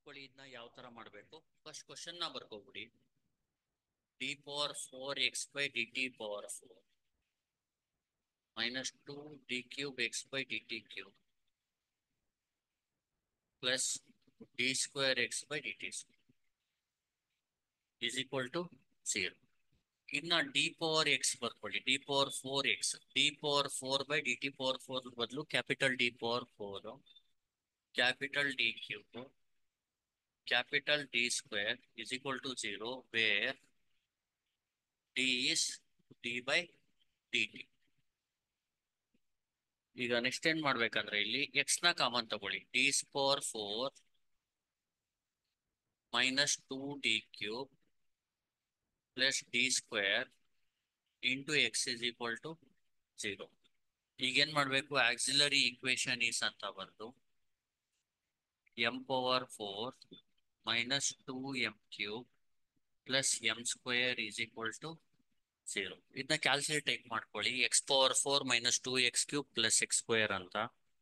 ಬರ್ಕೊಳ್ಳಿ ಇದನ್ನ ಯಾವ ತರ ಮಾಡಬೇಕು ಫಸ್ಟ್ ಕ್ವಶನ್ ನ ಬರ್ಕೋಬಿಡಿ D power four X by D T power four minus two D cube X by D T cube plus D square X by D T square is equal to zero ಇನ್ನ D power X ಬರ್ಕೊಳ್ಳಿ D power four X D power four by D T power four ಬದಲು capital D power four capital D cube capital D square is equal to zero where D is D by D T ಈಗ next ಏನ್ ಮಾಡ್ಬೇಕಂದ್ರೆ ಇಲ್ಲಿ X ನ common ತಗೊಳ್ಳಿ D power four minus two D cube plus D square into X is equal to zero ಈಗೇನ್ ಮಾಡ್ಬೇಕು auxiliary equation is ಅಂತ ಬಂದು M power four minus two M cube plus M square is equal to zero ಇದನ್ನ calculate ಹೇಗೆ ಮಾಡ್ಕೊಳ್ಳಿ X power four minus two X cube plus X square ಅಂತ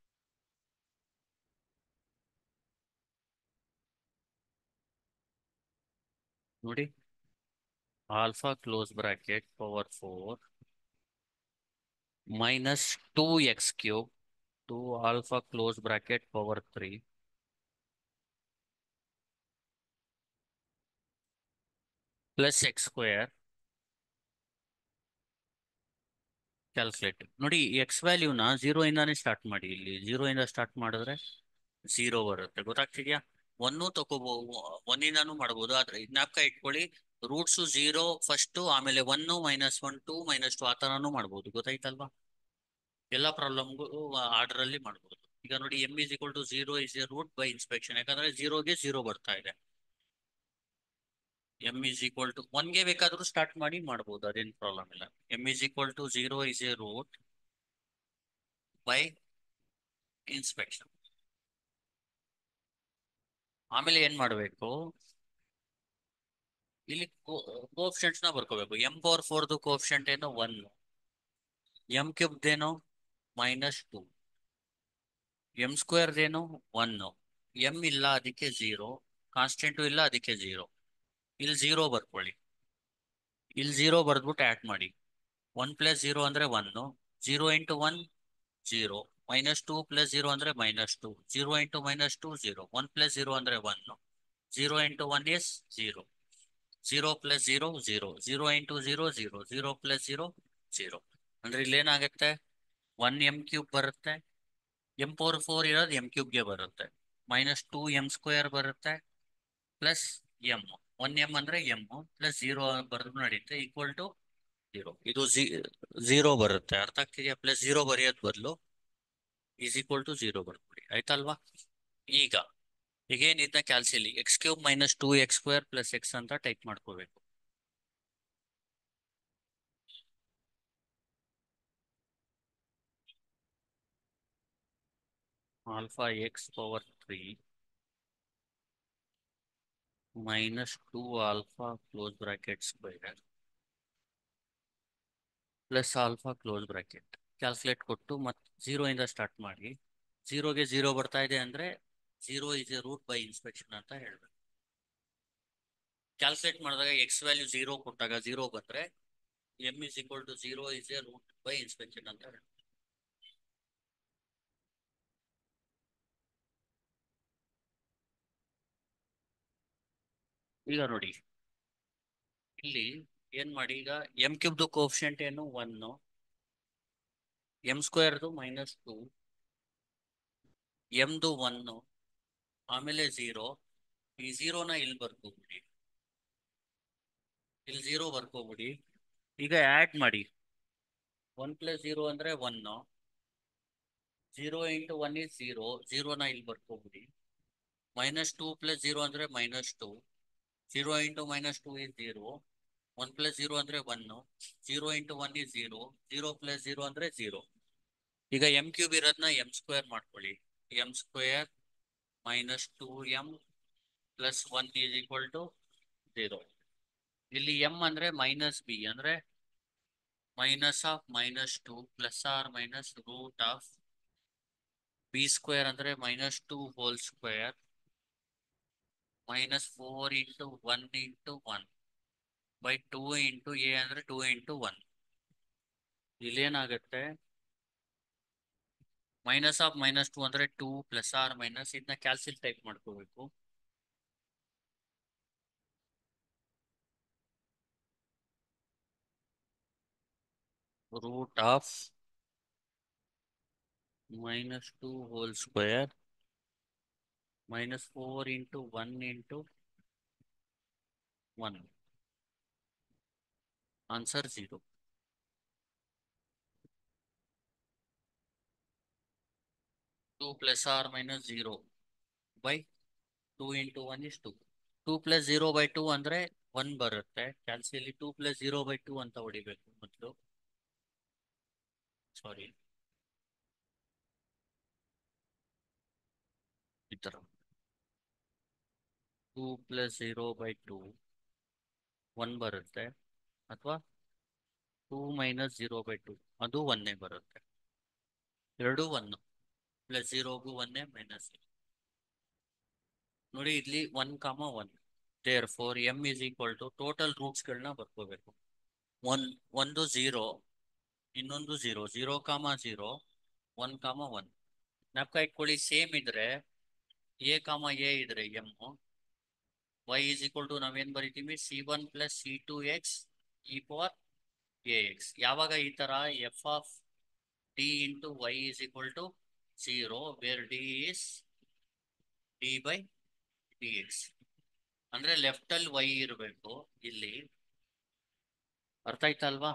ನೋಡಿ alpha close bracket power four minus two X cube two alpha close bracket power three plus X square calculate ನೋಡಿ X ವ್ಯಾಲ್ಯೂನ zero ಇಂದಾನೇ start ಮಾಡಿ ಇಲ್ಲಿ zero ಇಂದ start ಮಾಡಿದ್ರೆ zero ಬರುತ್ತೆ ಗೊತ್ತಾಗ್ತಿದ್ಯಾ ಒನ್ನು ತಗೋಬಹುದು ಒಂದಿಂದಾನು ಮಾಡ್ಬೋದು ಆದ್ರೆ ಜ್ಞಾಪಕ ಇಟ್ಕೊಳ್ಳಿ ರೂಟ್ಸ್ ಝೀರೋ ಫಸ್ಟ್ ಆಮೇಲೆ one minus one two minus two ಆ ತರಾನು ಮಾಡ್ಬೋದು ಗೊತ್ತಾಯ್ತಲ್ವಾ ಎಲ್ಲ ಪ್ರಾಬ್ಲಮ್ಗೂ ಆರ್ಡರ್ ಅಲ್ಲಿ ಮಾಡ್ಬೋದು ಈಗ ನೋಡಿ M is equal to zero is a root by inspection ಯಾಕಂದ್ರೆ ಝೀರೋಗೆ ಝೀರೋ ಬರ್ತಾ ಇದೆ ಎಮ್ ಇಸ್ ಈಕ್ವಲ್ ಟು ಒನ್ಗೆ ಬೇಕಾದ್ರೂ ಸ್ಟಾರ್ಟ್ ಮಾಡಿ ಮಾಡ್ಬೋದು ಅದೇನು ಪ್ರಾಬ್ಲಮ್ ಇಲ್ಲ M is equal to zero is a root by inspection ಆಮೇಲೆ ಏನ್ ಮಾಡಬೇಕು ಇಲ್ಲಿ ಕೋಫ್ಷೆಂಟ್ಸ್ ನ ಬರ್ಕೋಬೇಕು ಎಂ ಪವರ್ ಫೋರ್ದು ಕೋಫ್ಷೆಂಟ್ ಏನು ಒನ್ ಎಂ ಕ್ಯೂಬ್ ಏನು ಮೈನಸ್ ಟೂ ಎಂ ಸ್ಕ್ವೇರ್ ಏನು ಒನ್ ಎಂ ಇಲ್ಲ ಅದಕ್ಕೆ ಝೀರೋ ಕಾನ್ಸ್ಟೆಂಟು ಇಲ್ಲ ಅದಕ್ಕೆ ಝೀರೋ ಇಲ್ಲಿ ಝೀರೋ ಬರ್ಕೊಳ್ಳಿ ಇಲ್ಲಿ ಝೀರೋ ಬರ್ದ್ಬಿಟ್ಟು ಆ್ಯಡ್ ಮಾಡಿ ಒನ್ ಪ್ಲಸ್ ಝೀರೋ ಅಂದ್ರೆ one zero into one zero minus two plus zero ಅಂದ್ರೆ minus two zero into minus two zero one plus zero ಅಂದ್ರೆ one zero into one is zero zero plus zero zero zero into zero zero zero plus zero zero ಅಂದ್ರೆ ಇಲ್ಲಿ ಏನಾಗುತ್ತೆ one M cube ಬರುತ್ತೆ M power four ಇರೋದು M ಕ್ಯೂಬ್ಗೆ ಬರುತ್ತೆ minus two M square ಬರುತ್ತೆ plus M one M ಅಂದ್ರೆ M plus zero ಬರೆದು ನಡೀತೆ ಈಕ್ವಲ್ ಟು ಝೀರೋ ಇದು ಝೀರೋ ಬರುತ್ತೆ ಅರ್ಥ ಆಗ್ತಿದೆಯಾ ಪ್ಲಸ್ ಝೀರೋ ಬರೆಯೋದ್ ಬದಲು ಈಸ್ ಈಕ್ವಲ್ ಟು ಝೀರೋ ಬರ್ಬಿಡಿ ಆಯ್ತಲ್ವಾ ಈಗ ಈಗೇನ್ ಇದನ್ನ ಕ್ಯಾಲ್ಸಿಲಿ X cube minus two X square plus X ಅಂತ ಟೈಪ್ ಮಾಡ್ಕೋಬೇಕು alpha X power three minus two alpha close bracket square plus alpha close bracket calculate ಕೊಟ್ಟು ಮತ್ತೆ ಝೀರೋ ಇಂದ ಸ್ಟಾರ್ಟ್ ಮಾಡಿ ಝೀರೋಗೆ ಝೀರೋ ಬರ್ತಾ ಇದೆ ಅಂದ್ರೆ zero is a root by inspection ಅಂತ ಹೇಳ್ಬೇಕು ಕ್ಯಾಲ್ಕುಲೇಟ್ ಮಾಡಿದಾಗ ಎಕ್ಸ್ ವ್ಯಾಲ್ಯೂ ಝೀರೋ ಕೊಟ್ಟಾಗ ಝೀರೋ ಬಂದ್ರೆ M is equal to zero is a root by inspection ಅಂತ ಹೇಳ್ಬೇಕು ಈಗ ನೋಡಿ ಇಲ್ಲಿ ಏನ್ ಮಾಡಿ ಈಗ ಎಂ ಕ್ಯೂಬ್ದು ಕೋಫಿಷಿಯಂಟ್ ಏನು ಒನ್ ಎಂ ಸ್ಕ್ವೇರ್ದು ಮೈನಸ್ ಟೂ ಎಮ್ದು ಒನ್ನು ಆಮೇಲೆ ಝೀರೋ ಈ ಝೀರೋನ ಇಲ್ಲಿ ಬರ್ಕೋಬಿಡಿ ಇಲ್ಲಿ ಝೀರೋ ಬರ್ಕೋಬಿಡಿ ಈಗ ಆ್ಯಡ್ ಮಾಡಿ ಒನ್ ಪ್ಲಸ್ ಝೀರೋ ಅಂದ್ರೆ one zero into one is zero ಝೀರೋನ ಇಲ್ಲಿ ಬರ್ಕೋಬಿಡಿ ಮೈನಸ್ ಟೂ ಪ್ಲಸ್ ಝೀರೋ ಅಂದ್ರೆ minus two zero into minus two is zero one plus zero ಅಂದ್ರೆ one zero into one is zero zero plus zero ಅಂದ್ರೆ zero ಈಗ M cube ಇರೋದನ್ನ M square ಮಾಡ್ಕೊಳ್ಳಿ M square minus two M plus one is equal to zero ಇಲ್ಲಿ M ಅಂದ್ರೆ minus B ಅಂದ್ರೆ minus of minus two plus or minus root of B square ಅಂದ್ರೆ minus two whole square minus four into one into one by two into A ಅಂದರೆ two into one ಇಲ್ಲೇನಾಗುತ್ತೆ minus of minus two ಅಂದರೆ two plus or minus ಇದನ್ನ ಕ್ಯಾಲ್ಸಿಲ್ type ಮಾಡ್ಕೋಬೇಕು root of minus 2 whole square minus 4 into 1 into 1. Answer 0. Two plus or minus 0 by 2 into 1 is 2. 2 plus 0 by 2 ಅಂದ್ರೆ 1 ಬರುತ್ತೆ ಕ್ಯಾಲ್ಸಿಯಲ್ಲಿ 2 plus 0 by 2 ಅಂತ ಹೊಡಿಬೇಕು ಮೊದಲು ಸಾರಿ ಈ ತರ two plus zero by two one ಬರುತ್ತೆ ಅಥವಾ two minus zero by two ಅದು ಒನ್ನೇ ಬರುತ್ತೆ ಎರಡು ಒನ್ ಪ್ಲಸ್ ಝೀರೋಗೂ ಒನ್ನೇ ಮೈನಸ್ ನೋಡಿ ಇಲ್ಲಿ one comma one therefore M is equal to total ರೂಟ್ಸ್ಗಳನ್ನ ಬರ್ಕೋಬೇಕು ಒನ್ ಒಂದು ಝೀರೋ ಇನ್ನೊಂದು zero zero comma zero one comma one ಜ್ಞಾಪಕ ಇಟ್ಕೊಳ್ಳಿ ಸೇಮ್ ಇದ್ರೆ ಎ ಕಾಮ ಎ ಇದ್ರೆ M Y is equal to ನಾವೇನ್ ಬರಿತೀವಿ C one plus C to X E power A X ಯಾವಾಗ ಈ ತರ F of D into Y is equal to zero where D is D by D X ಅಂದ್ರೆ left ಅಲ್ಲಿ Y ಇರಬೇಕು ಇಲ್ಲಿ ಅರ್ಥ ಆಯ್ತಲ್ವಾ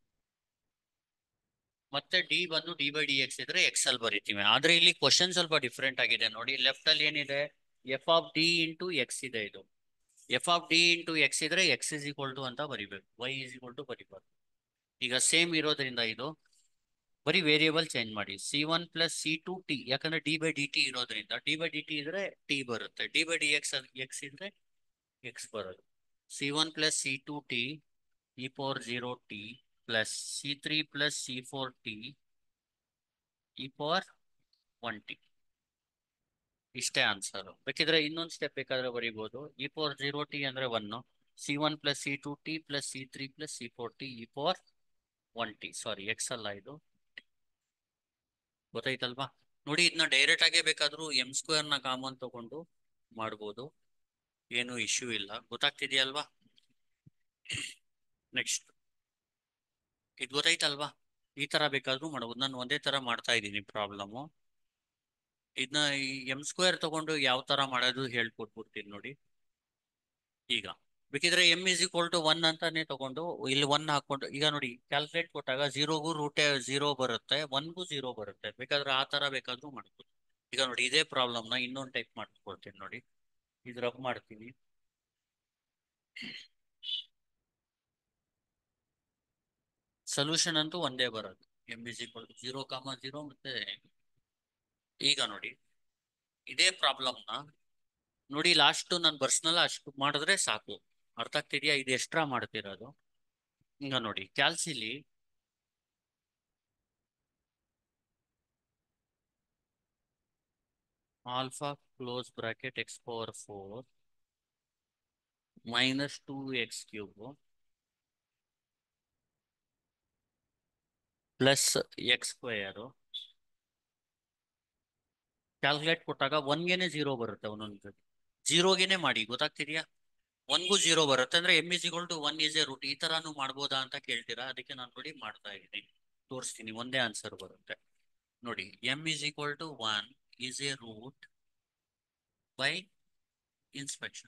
ಮತ್ತೆ ಡಿ ಬಂದು ಡಿ ಬೈ ಡಿ ಎಕ್ಸ್ ಇದ್ರೆ ಎಕ್ಸ್ ಅಲ್ಲಿ ಬರಿತೀವಿ ಆದ್ರೆ ಇಲ್ಲಿ ಕ್ವಶನ್ ಸ್ವಲ್ಪ ಡಿಫ್ರೆಂಟ್ ಆಗಿದೆ ನೋಡಿ ಲೆಫ್ಟ್ ಅಲ್ಲಿ ಏನಿದೆ F of D into X ಇದೆ ಇದು F of D into X ಇದ್ರೆ ಎಕ್ಸ್ ಇಸ್ ಈಕ್ವಲ್ ಟು ಅಂತ ಬರಿಬೇಕು ವೈ ಇಸ್ ಈಕ್ವಲ್ ಟು ಬರಿಬಾರ್ದು ಈಗ ಸೇಮ್ ಇರೋದ್ರಿಂದ ಇದು ಬರೀ ವೇರಿಯೇಬಲ್ ಚೇಂಜ್ ಮಾಡಿ C one plus C two T ಯಾಕಂದ್ರೆ ಡಿ ಬೈ ಡಿ ಟಿ ಇರೋದ್ರಿಂದ ಡಿ ಬೈ ಡಿ ಟಿ ಇದ್ರೆ ಟಿ ಬರುತ್ತೆ D by D X X ಇದ್ರೆ ಎಕ್ಸ್ ಬರೋದು C one plus C two T E power zero T plus C three plus C four T E power one T ಇಷ್ಟೇ answer ಬೇಕಿದ್ರೆ ಇನ್ನೊಂದು step ಬೇಕಾದ್ರೆ ಬರೀಬಹುದು E power zero T ಅಂದ್ರೆ one C one plus C two T plus C three plus C four T E power one T sorry X ಅಲ್ಲ ಇದು ಗೊತ್ತಾಯ್ತಲ್ವಾ ನೋಡಿ ಇದನ್ನ ಡೈರೆಕ್ಟ್ ಆಗೇ ಬೇಕಾದ್ರೂ ಎಂ ಸ್ಕ್ವೇರ್ ನ ಕಾಮನ್ ತಗೊಂಡು ಮಾಡ್ಬೋದು ಏನು ಇಶ್ಯೂ ಇಲ್ಲ ಗೊತ್ತಾಗ್ತಿದೆಯಲ್ವಾ ನೆಕ್ಸ್ಟ್ ಇದು ಗೊತ್ತಾಯ್ತಲ್ವಾ ಈ ತರ ಬೇಕಾದ್ರೂ ಮಾಡ್ಬೋದು ನಾನು ಒಂದೇ ತರ ಮಾಡ್ತಾ ಇದ್ದೀನಿ ಪ್ರಾಬ್ಲಮ್ ಇದನ್ನ ಎಂ ಸ್ಕ್ವೇರ್ ತಗೊಂಡು ಯಾವ ತರ ಮಾಡೋದು ಹೇಳ್ಕೊಟ್ಬಿಡ್ತೀನಿ ನೋಡಿ ಈಗ ಬೇಕಿದ್ರೆ M is equal to one ಅಂತಾನೆ ತಗೊಂಡು ಇಲ್ಲಿ ಒನ್ ಹಾಕೊಂಡು ಈಗ ನೋಡಿ ಕ್ಯಾಲ್ಕುಲೇಟ್ ಕೊಟ್ಟಾಗ ಝೀರೋಗೂ ರೂಟೇ ಝೀರೋ ಬರುತ್ತೆ ಒನ್ಗೂ ಝೀರೋ ಬರುತ್ತೆ ಬೇಕಾದ್ರೆ ಆ ತರ ಬೇಕಾದ್ರೂ ಮಾಡ್ಬೋದು ಈಗ ನೋಡಿ ಇದೇ ಪ್ರಾಬ್ಲಮ್ ನ ಇನ್ನೊಂದು ಟೈಪ್ ಮಾಡ್ಕೊಡ್ತೀನಿ ನೋಡಿ ಇದು ರಬ್ ಮಾಡ್ತೀನಿ ಸೊಲ್ಯೂಷನ್ ಅಂತೂ ಒಂದೇ ಬರೋದು M is equal to zero comma zero ಮತ್ತೆ ಈಗ ನೋಡಿ ಇದೇ ಪ್ರಾಬ್ಲಮ್ ನ ನೋಡಿ ಲಾಸ್ಟ್ ನಾನು ಪರ್ಸನಲ್ ಅಷ್ಟು ಮಾಡಿದ್ರೆ ಸಾಕು ಅರ್ಥ ಆಗ್ತಿದ್ಯಾ ಇದು ಎಕ್ಸ್ಟ್ರಾ ಮಾಡ್ತಿರೋದು ಈಗ ನೋಡಿ ಕ್ಯಾಲ್ಸಿಲಿ alpha close bracket X power four minus two X cube plus X square calculate ಕೊಟ್ಟಾಗ ಒನ್ಗೆನೆ ಜೀರೋ ಬರುತ್ತೆ ಒಂದೊಂದು ಜೀರೋಗೆನೆ ಮಾಡಿ ಗೊತ್ತಾಗ್ತಿದ್ಯಾ ಒನ್ಗೂ ಜೀರೋ ಬರುತ್ತೆ ಅಂದ್ರೆ M is equal to one is a root ಈ ತರಾನು ಮಾಡ್ಬೋದಾ ಅಂತ ಕೇಳ್ತೀರಾ ಅದಕ್ಕೆ ನಾನು ನೋಡಿ ಮಾಡ್ತಾ ಇದ್ದೀನಿ ತೋರಿಸ್ತೀನಿ ಒಂದೇ ಆನ್ಸರ್ ಬರುತ್ತೆ ನೋಡಿ M is equal to one is a root by inspection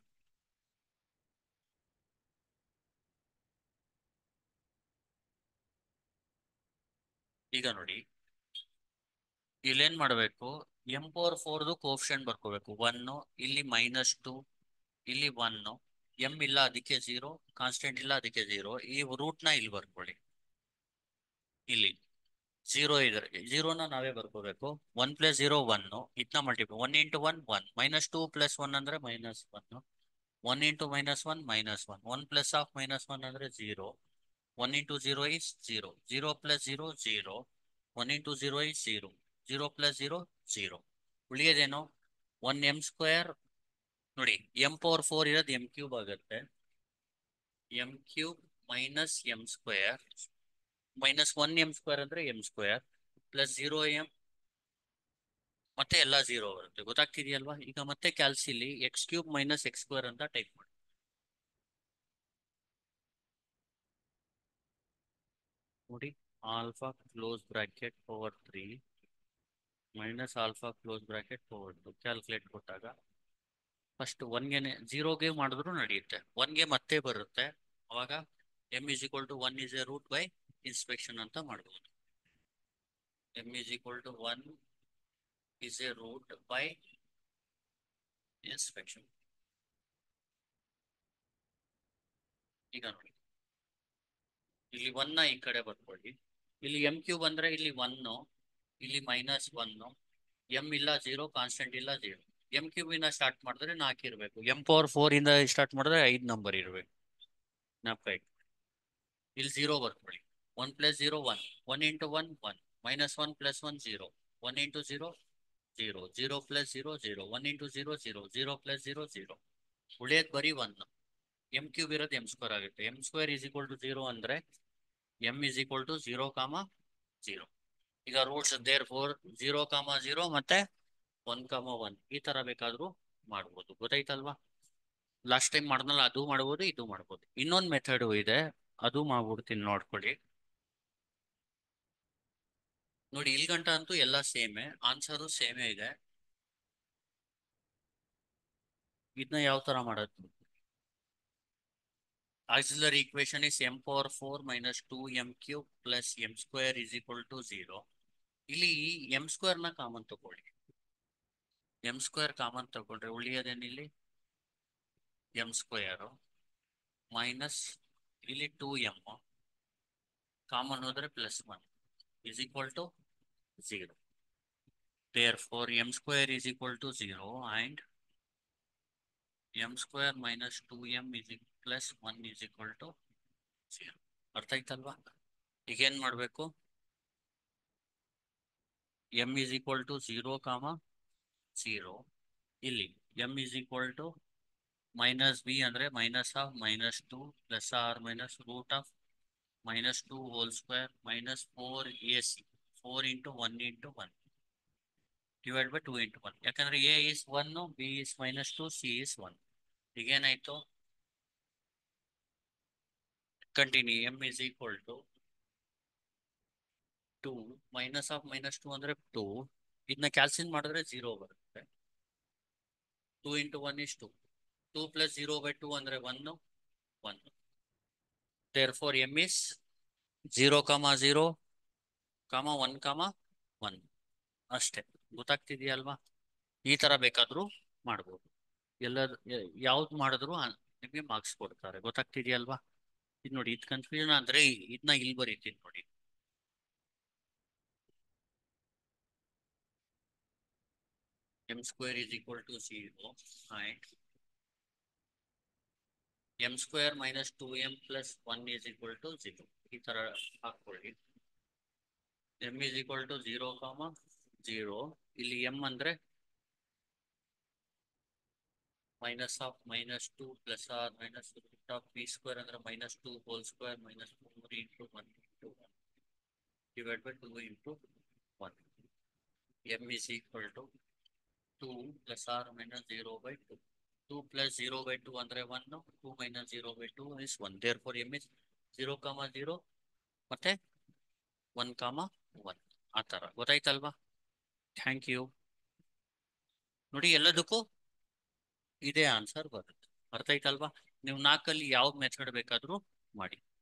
ಈಗ ನೋಡಿ ಇಲ್ಲೇನ್ ಮಾಡ್ಬೇಕು ಎಂ ಪವರ್ ಫೋರ್ದು ಕೋಫ್ಷನ್ ಬರ್ಕೋಬೇಕು ಒನ್ ಇಲ್ಲಿ ಮೈನಸ್ ಟು ಇಲ್ಲಿ ಒನ್ ಎಂ ಇಲ್ಲ ಅದಕ್ಕೆ ಜೀರೋ ಕಾನ್ಸ್ಟೆಂಟ್ ಇಲ್ಲ ಅದಕ್ಕೆ ಜೀರೋ ಈ ರೂಟ್ ನ ಇಲ್ಲಿ ಬರ್ಕೊಳ್ಳಿ ಇಲ್ಲಿ ಜೀರೋ ಇದ್ರೆ ಜೀರೋನ ನಾವೇ ಬರ್ಕೋಬೇಕು ಒನ್ ಪ್ಲಸ್ ಜೀರೋ ಒನ್ ಇದನ್ನ multiply one into one one minus two plus one ಅಂದ್ರೆ minus one one into minus one minus one one plus of minus one ಅಂದ್ರೆ zero one into zero is zero zero plus zero zero one into zero is zero zero plus zero zero ಉಳಿಯೋದೇನು one M square ನೋಡಿ M power four ಇರೋದು M cube ಆಗುತ್ತೆ M cube minus M square minus one m square ಅಂದ್ರೆ m square plus zero m ಮತ್ತೆ ಎಲ್ಲ zero ಬರುತ್ತೆ ಗೊತ್ತಾಗ್ತಿದೆಯಲ್ವಾ ಈಗ ಮತ್ತೆ ಕ್ಯಾಲ್ಸಿಲಿ X cube minus x square ಅಂತ ಟೈಪ್ ಮಾಡಿ ನೋಡಿ alpha close bracket power three minus alpha close bracket power two calculate ಕೊಟ್ಟಾಗ ಫಸ್ಟ್ ಒನ್ಗೆ ಜೀರೋಗೆ ಮಾಡಿದ್ರು ನಡೆಯುತ್ತೆ ಒನ್ಗೆ ಮತ್ತೆ ಬರುತ್ತೆ ಅವಾಗ m is equal to one is a root by inspection ಅಂತ ಮಾಡ್ಬೋದು m is equal to one is a root by inspection ಈಗ ನೋಡಿ ಇಲ್ಲಿ ಒನ್ನ ಈ ಕಡೆ ಬರ್ಕೊಳ್ಳಿ ಇಲ್ಲಿ ಎಂ ಕ್ಯೂಬ್ ಅಂದ್ರೆ ಇಲ್ಲಿ ಒನ್ನು ಇಲ್ಲಿ ಮೈನಸ್ ಒನ್ನು ಎಂ ಇಲ್ಲ ಜೀರೋ ಕಾನ್ಸ್ಟೆಂಟ್ ಇಲ್ಲ ಜೀರೋ ಎಂ ಕ್ಯೂಬ್ ಇಂದ ಸ್ಟಾರ್ಟ್ ಮಾಡಿದ್ರೆ ನಾಲ್ಕು ಇರಬೇಕು ಎಂ ಪವರ್ ಫೋರ್ ಇಂದ ಸ್ಟಾರ್ಟ್ ಮಾಡಿದ್ರೆ ಐದು ನಂಬರ್ ಇರಬೇಕು ಜ್ಞಾಪಕ ಇಲ್ಲಿ ಜೀರೋ ಬರ್ಕೊಳ್ಳಿ one plus zero one one into one one minus one plus one zero one into zero zero zero plus zero zero one into zero zero zero plus zero zero ಉಳಿಯೋದು ಬರೀ one M cube ಇರೋದು m square ಆಗುತ್ತೆ M square is equal to zero ಅಂದ್ರೆ m is equal to zero comma zero ಈಗ roots therefore zero comma zero ಮತ್ತೆ one comma one ಈ ತರ ಬೇಕಾದ್ರೂ ಮಾಡ್ಬೋದು ಗೊತ್ತಾಯ್ತಲ್ವಾ ಲಾಸ್ಟ್ ಟೈಮ್ ಮಾಡಿದ್ನಲ್ಲ ಅದು ಮಾಡ್ಬೋದು ಇದು ಮಾಡ್ಬೋದು ಇನ್ನೊಂದು ಮೆಥಡ್ ಇದೆ ಅದು ಮಾಡ್ಬಿಡ್ತೀನಿ ನೋಡ್ಕೊಳ್ಳಿ ನೋಡಿ ಇಲ್ಲಿ ಗಂಟ ಅಂತೂ ಎಲ್ಲ ಸೇಮೆ ಆನ್ಸರು ಸೇಮೇ ಇದೆ ಇದನ್ನ ಯಾವ ತರ ಮಾಡೋದು auxiliary equation is m power 4 minus 2m cube plus m square is equal to 0. ಇಲ್ಲಿ m square ನ ಕಾಮನ್ ತಗೊಳ್ಳಿ m square ಕಾಮನ್ ತಗೊಂಡ್ರೆ ಉಳಿಯೋದೇನಿಲ್ಲಿ m square ಮೈನಸ್ ಇಲ್ಲಿ ಟೂ ಎಮ್ ಕಾಮನ್ ಹೋದ್ರೆ plus one is equal to zero therefore m square is equal to zero and m square minus two m is plus one is equal to zero ಅರ್ಥ ಆಯ್ತಲ್ವಾ ಈಗ ಏನ್ ಮಾಡಬೇಕು m is equal to zero comma zero ಇಲ್ಲಿ m is equal to minus B ಅಂದ್ರೆ minus of minus two plus or minus root of minus two whole square minus four a c four into one into one divide by two into one ಯಾಕಂದ್ರೆ a is one b is minus two c is one ಈಗೇನಾಯ್ತು continue m is equal to two minus of minus two ಅಂದ್ರೆ two ಇದನ್ನ ಕ್ಯಾಲ್ಸಿನ್ ಮಾಡಿದ್ರೆ zero ಬರುತ್ತೆ two into one is two two plus zero by two ಅಂದ್ರೆ one one therefore M is zero comma zero comma one comma one ಅಷ್ಟೇ ಗೊತ್ತಾಗ್ತಿದೆಯಲ್ವಾ ಈ ತರ ಬೇಕಾದ್ರೂ ಮಾಡ್ಬೋದು ಎಲ್ಲ ಯಾವ್ದು ಮಾಡಿದ್ರು ನಿಮಗೆ ಮಾರ್ಕ್ಸ್ ಕೊಡ್ತಾರೆ ಗೊತ್ತಾಗ್ತಿದೆಯಲ್ವಾ ಇದು ನೋಡಿ ಇದು ಕನ್ಫ್ಯೂಷನ್ ಅಂದ್ರೆ ಇದನ್ನ ಇಲ್ಲಿ ಬರೀತೀನಿ ನೋಡಿ m square is equal to 0 and m square minus 2m plus 1 is equal to 0 ಈ ತರ ಹಾಕೊಳ್ಳಿ m is equal to 0 ಕಾಮ 0 ಇಲ್ಲಿ m ಅಂದ್ರೆ minus of minus two plus or minus root of B square ಅಂದ್ರೆ minus two whole square minus four into one into one divide by two into one m is equal to two plus or minus zero by two two plus zero by two ಅಂದ್ರೆ one two minus zero by two is one therefore M is zero comma zero ಮತ್ತೆ one comma one ಆ ಥರ ಗೊತ್ತಾಯ್ತಲ್ವಾ thank you ನೋಡಿ ಎಲ್ಲದಕ್ಕೂ ಇದೇ answer ಬರುತ್ತೆ ಅರ್ಥ ಆಯ್ತಲ್ವಾ ನೀವು ನಾಲ್ಕಲ್ಲಿ ಯಾವ ಮೆಥಡ್ ಬೇಕಾದರೂ ಮಾಡಿ